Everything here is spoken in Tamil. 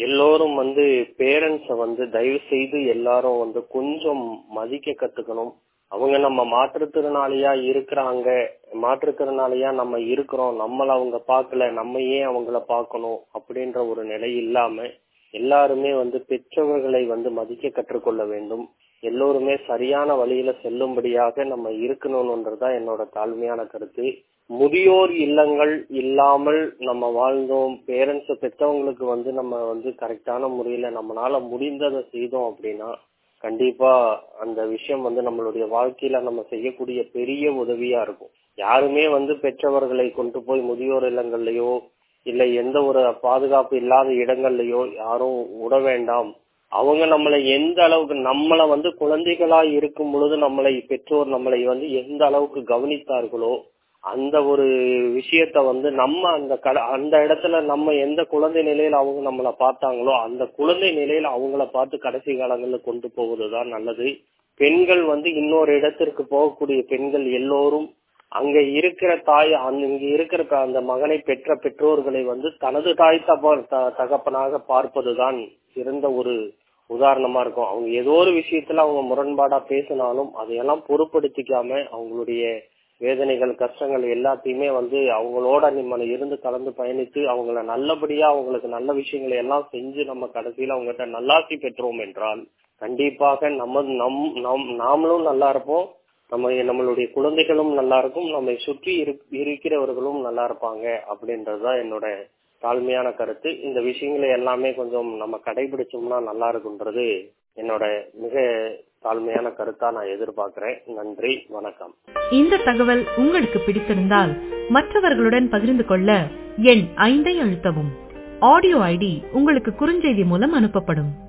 எல்லோரும் வந்து பேரண்ட்ஸ வந்து தயவு செய்து எல்லாரும் வந்து கொஞ்சம் மதிக்க கத்துக்கணும் அவங்க நம்ம மாற்றுத்திறனாளியா இருக்கிறாங்க மாற்றுத்திறனாளியா நம்ம இருக்கிறோம் நம்மள அவங்க பார்க்கல நம்ம ஏன் அவங்கள பார்க்கணும் அப்படின்ற ஒரு நிலை இல்லாம எல்லாருமே வந்து பெற்றவர்களை வந்து மதிக்க கற்றுக்கொள்ள வேண்டும் எல்லோருமே சரியான வழியில செல்லும்படியாக நம்ம இருக்கணும்ன்றதுதான் என்னோட தாழ்மையான கருத்து முதியோர் இல்லங்கள் இல்லாமல் நம்ம வாழ்ந்தோம் பேரண்ட்ஸ் பெற்றவங்களுக்கு வந்து நம்ம வந்து கரெக்டான முறையில நம்மளால முடிந்ததை செய்தோம் அப்படின்னா கண்டிப்பா அந்த விஷயம் வந்து நம்மளுடைய வாழ்க்கையில நம்ம செய்யக்கூடிய பெரிய உதவியா இருக்கும் யாருமே வந்து பெற்றவர்களை கொண்டு போய் முதியோர் இல்லங்கள்லயோ இல்ல எந்த ஒரு பாதுகாப்பு இல்லாத இடங்கள்லயோ யாரும் விட வேண்டாம் அவங்க நம்மளை எந்த அளவுக்கு நம்மளை வந்து குழந்தைகளா இருக்கும் பொழுது நம்மளை பெற்றோர் நம்மளை வந்து எந்த அளவுக்கு கவனித்தார்களோ அந்த ஒரு விஷயத்த வந்து நம்ம அந்த கட அந்த இடத்துல நம்ம எந்த குழந்தை நிலையில அவங்க நம்மளை பார்த்தாங்களோ அந்த குழந்தை நிலையில அவங்கள பார்த்து கடைசி காலங்களில் கொண்டு போவதுதான் நல்லது பெண்கள் வந்து இன்னொரு இடத்திற்கு போகக்கூடிய பெண்கள் எல்லோரும் அங்க இருக்கிற தாய் அங்க இருக்கிற அந்த மகனை பெற்ற பெற்றோர்களை வந்து தனது தாய் தப்ப தகப்பனாக பார்ப்பதுதான் சிறந்த ஒரு உதாரணமா இருக்கும் அவங்க ஏதோ ஒரு விஷயத்துல அவங்க முரண்பாடா பேசினாலும் அதையெல்லாம் பொருட்படுத்திக்காம அவங்களுடைய வேதனைகள் கஷ்டங்கள் எல்லாத்தையுமே வந்து அவங்களோட நம்ம இருந்து கலந்து பயணித்து அவங்கள நல்லபடியா அவங்களுக்கு நல்ல விஷயங்களை எல்லாம் செஞ்சு நம்ம கடைசியில அவங்ககிட்ட நல்லாசி பெற்றோம் என்றால் கண்டிப்பாக நம்ம நம் நம் நாமளும் நல்லா இருப்போம் நம்ம நம்மளுடைய குழந்தைகளும் நல்லா இருக்கும் நம்மை சுற்றி இருக்கிறவர்களும் நல்லா இருப்பாங்க அப்படின்றதுதான் என்னோட தாழ்மையான கருத்து இந்த விஷயங்களை எல்லாமே கொஞ்சம் நம்ம கடைபிடிச்சோம்னா நல்லா இருக்குன்றது என்னோட மிக தாழ்மையான கருத்தா நான் எதிர்பார்க்கிறேன் நன்றி வணக்கம் இந்த தகவல் உங்களுக்கு பிடித்திருந்தால் மற்றவர்களுடன் பகிர்ந்து கொள்ள எண் ஐந்தை அழுத்தவும் ஆடியோ ஐடி உங்களுக்கு குறுஞ்செய்தி மூலம் அனுப்பப்படும்